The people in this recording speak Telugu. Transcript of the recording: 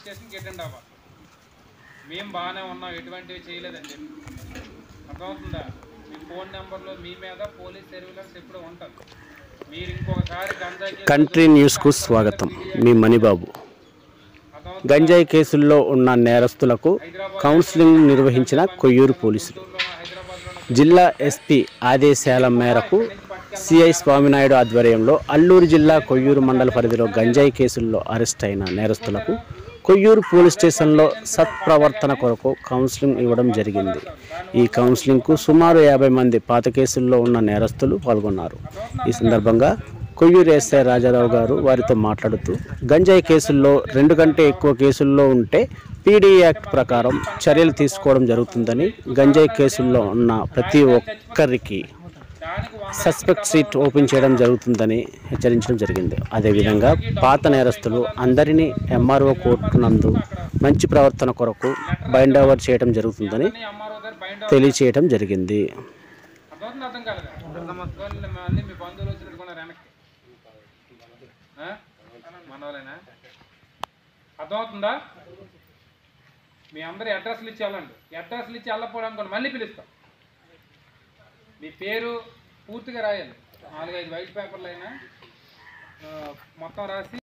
స్టేషన్కి అటెండ్ అవ్వాలి మేము బాగానే ఉన్నాం ఎటువంటివి చేయలేదని చెప్పి అర్థమవుతుందా మీ ఫోన్ నెంబర్లో మీ మీద పోలీస్ సర్వీలెన్స్ ఎప్పుడు ఉంటుంది మీరు ఇంకొకసారి గంజాయి కేసు కంట్రీ న్యూస్కు స్వాగతం మీ మణిబాబు అర్థమవుతుందా? గంజాయి కేసుల్లో ఉన్న నేరస్తులకు కౌన్సిలింగ్ నిర్వహించిన కొయ్యూరు పోలీసులు హైదరాబాద్లో జిల్లా ఎస్పీ ఆదేశాల మేరకు సిఐ స్వామినాయుడు ఆధ్వర్యంలో అల్లూరు జిల్లా కొయ్యూరు మండల పరిధిలో గంజాయి కేసుల్లో అరెస్ట్ అయిన నేరస్తులకు కొయ్యూరు పోలీస్ స్టేషన్లో సత్ప్రవర్తన కొరకు కౌన్సిలింగ్ ఇవ్వడం జరిగింది ఈ కౌన్సిలింగ్కు సుమారు యాభై మంది పాత కేసుల్లో ఉన్న నేరస్తులు పాల్గొన్నారు ఈ సందర్భంగా కొయ్యూరు ఎస్ఐ రాజారావు గారు వారితో మాట్లాడుతూ గంజాయి కేసుల్లో రెండు కంటే ఎక్కువ కేసుల్లో ఉంటే పీడీ యాక్ట్ ప్రకారం చర్యలు తీసుకోవడం జరుగుతుందని గంజాయి కేసుల్లో ఉన్న ప్రతి ఒక్కరికి సస్పెక్ట్ సీట్ ఓపెన్ చేయడం జరుగుతుందని హెచ్చరించడం జరిగింది అదేవిధంగా పాత నేరస్తులు అందరినీ ఎంఆర్ఓ కోర్టు నందు మంచి ప్రవర్తన కొరకు బైండ్ ఓవర్ చేయడం జరుగుతుందని ఎంఆర్ఓ గారు బయట తెలియచేయడం జరిగింది అర్థమవుతుంది అర్థం కాలేదు వాళ్ళు మళ్ళీ మీ బంధువులు వచ్చినట్టు కొన్నారు వెనక్కి ఆ? మన వాళ్ళేనా అర్థమవుతుందా మీ అందరి అడ్రస్లు ఇచ్చి వెళ్ళండి అడ్రస్లు ఇచ్చి వెళ్ళకపోవడం అనుకోండి మళ్ళీ పిలుస్తాం మీ పేరు పూర్తిగా రాయాలి నాలుగైదు వైట్ పేపర్లు అయినా ఆ, మొత్తం రాసి